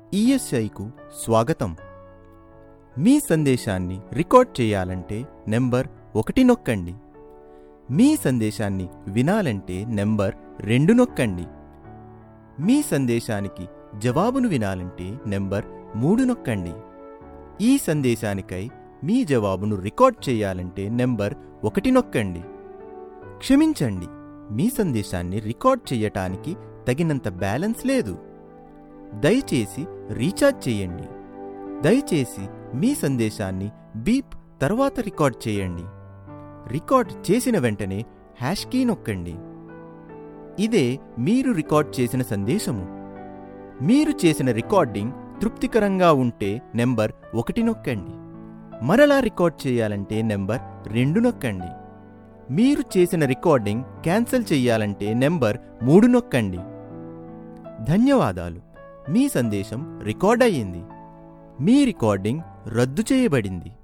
ఈఎస్ఐకు స్వాగతం మీ సందేశాన్ని రికార్డ్ చేయాలంటే నెంబర్ ఒకటి నొక్కండి మీ సందేశాన్ని వినాలంటే నెంబర్ రెండు నొక్కండి మీ సందేశానికి జవాబును వినాలంటే నెంబర్ మూడు నొక్కండి ఈ సందేశానికై మీ జవాబును రికార్డ్ చేయాలంటే నెంబర్ ఒకటి నొక్కండి క్షమించండి మీ సందేశాన్ని రికార్డ్ చేయటానికి తగినంత బ్యాలెన్స్ లేదు దయచేసి రీఛార్జ్ చేయండి దయచేసి మీ సందేశాన్ని బీప్ తర్వాత రికార్డ్ చేయండి రికార్డ్ చేసిన వెంటనే హ్యాష్ కీ నొక్కండి ఇదే మీరు రికార్డ్ చేసిన సందేశము మీరు చేసిన రికార్డింగ్ తృప్తికరంగా ఉంటే నెంబర్ ఒకటి నొక్కండి మరలా రికార్డ్ చేయాలంటే నెంబర్ రెండు నొక్కండి మీరు చేసిన రికార్డింగ్ క్యాన్సిల్ చేయాలంటే నెంబర్ మూడు నొక్కండి ధన్యవాదాలు మీ సందేశం రికార్డ్ అయ్యింది మీ రికార్డింగ్ రద్దు చేయబడింది